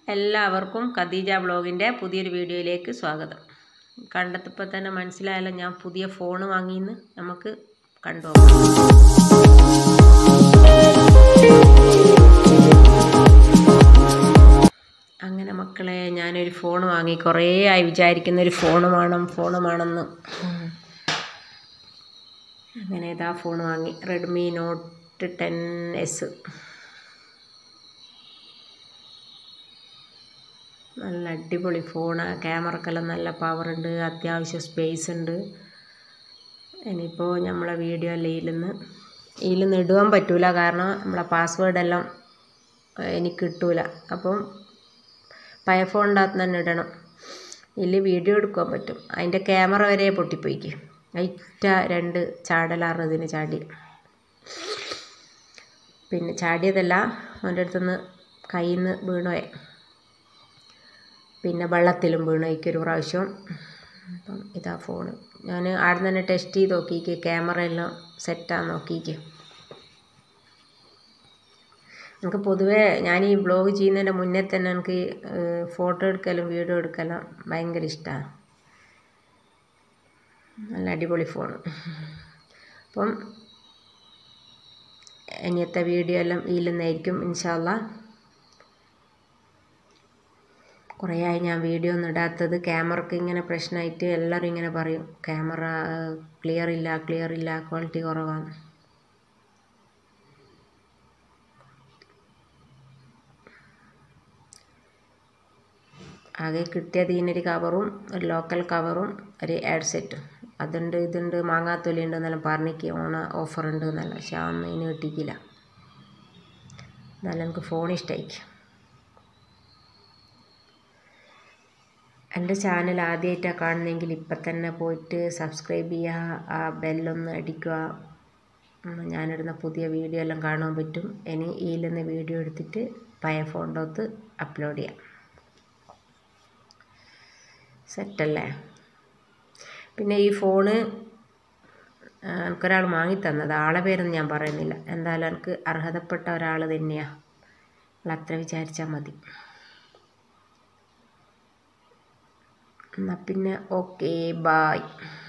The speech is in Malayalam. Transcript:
എല്ലാവർക്കും ഖദീജ ബ്ലോഗിൻ്റെ പുതിയൊരു വീഡിയോയിലേക്ക് സ്വാഗതം കണ്ടപ്പോൾ തന്നെ മനസ്സിലായല്ലോ ഞാൻ പുതിയ ഫോൺ വാങ്ങിയെന്ന് നമുക്ക് കണ്ടു അങ്ങനെ മക്കളെ ഞാനൊരു ഫോൺ വാങ്ങി കുറേ ആയി വിചാരിക്കുന്ന ഒരു ഫോൺ വേണം ഫോൺ വേണമെന്ന് അങ്ങനെ ഇതാ ഫോൺ വാങ്ങി റെഡ്മി നോട്ട് ടെൻ എസ് നല്ല അടിപൊളി ഫോണ് ക്യാമറക്കെല്ലാം നല്ല പവറുണ്ട് അത്യാവശ്യം സ്പേസ് ഉണ്ട് ഇനിയിപ്പോൾ നമ്മളെ വീഡിയോ എല്ലാം ഇതിൽനിന്ന് ഇതിൽനിന്ന് ഇടുവാൻ പറ്റൂല കാരണം നമ്മളെ പാസ്വേഡെല്ലാം എനിക്ക് കിട്ടൂല അപ്പം പഴയ ഫോണിൻ്റെ അകത്ത് തന്നെ ഇടണം ഇതിൽ വീഡിയോ എടുക്കാൻ പറ്റും അതിൻ്റെ ക്യാമറ വരെ പൊട്ടിപ്പോയിക്ക് ഒറ്റ രണ്ട് ചാടലാറുന്നതിന് ചാടി പിന്നെ ചാടിയതല്ല അവൻ്റെ അടുത്തുനിന്ന് കയ്യിൽ നിന്ന് വീണുപോയെ പിന്നെ വെള്ളത്തിലും വീണു ഒരു പ്രാവശ്യം അപ്പം ഇതാ ഫോണ് ഞാൻ അവിടെ തന്നെ ടെസ്റ്റ് ചെയ്ത് നോക്കിക്ക് ക്യാമറ എല്ലാം സെറ്റാന്ന് നോക്കിക്ക് എനിക്ക് പൊതുവേ ഞാൻ ഈ ബ്ലോഗ് ചെയ്യുന്നതിൻ്റെ മുന്നേ തന്നെ എനിക്ക് ഫോട്ടോ എടുക്കലും വീഡിയോ എടുക്കലും ഭയങ്കര ഇഷ്ടമാണ് നല്ല അടിപൊളി ഫോൺ അപ്പം ഇനിയത്തെ വീഡിയോ എല്ലാം ഇതിൽ നിന്നായിരിക്കും ഇൻഷാല്ല കുറേ ആയി ഞാൻ വീഡിയോ ഒന്നും ഇടാത്തത് ക്യാമറക്ക് ഇങ്ങനെ പ്രശ്നമായിട്ട് എല്ലാവരും ഇങ്ങനെ പറയും ക്യാമറ ക്ലിയർ ഇല്ല ക്ലിയർ ഇല്ല ക്വാളിറ്റി കുറവാണ് ആകെ കിട്ടിയത് ഇതിനൊരു കവറും ഒരു ലോക്കൽ കവറും ഒരു ഹെഡ് സെറ്റും അതുണ്ട് ഇതുണ്ട് മാങ്ങാത്തൊലി ഉണ്ട് എന്നെല്ലാം പറഞ്ഞിക്ക് ഓണ ഓഫർ ഉണ്ട് എന്നല്ല പക്ഷെ അതൊന്നും ഇതിന് കിട്ടിക്കില്ല എന്നാലും എനിക്ക് ഫോൺ ഇഷ്ടമായിക്ക് എൻ്റെ ചാനൽ ആദ്യമായിട്ടാണ് കാണുന്നതെങ്കിൽ ഇപ്പം തന്നെ പോയിട്ട് സബ്സ്ക്രൈബ് ചെയ്യുക ആ ബെല്ലൊന്ന് അടിക്കുക ഞാനിടുന്ന പുതിയ വീഡിയോ എല്ലാം കാണാൻ പറ്റും ഇനി ഇതിൽ നിന്ന് വീഡിയോ എടുത്തിട്ട് പഴയ ഫോണിൻ്റെ അപ്ലോഡ് ചെയ്യാം സെറ്റല്ലേ പിന്നെ ഈ ഫോണ് എനിക്കൊരാൾ വാങ്ങിത്തന്നത് ആളെ പേരൊന്നും ഞാൻ പറയുന്നില്ല എന്തായാലും എനിക്ക് അർഹതപ്പെട്ട ഒരാൾ തന്നെയാണ് നിങ്ങൾ അത്ര വിചാരിച്ചാൽ മതി എന്നാൽ പിന്നെ ഓക്കെ ബായ്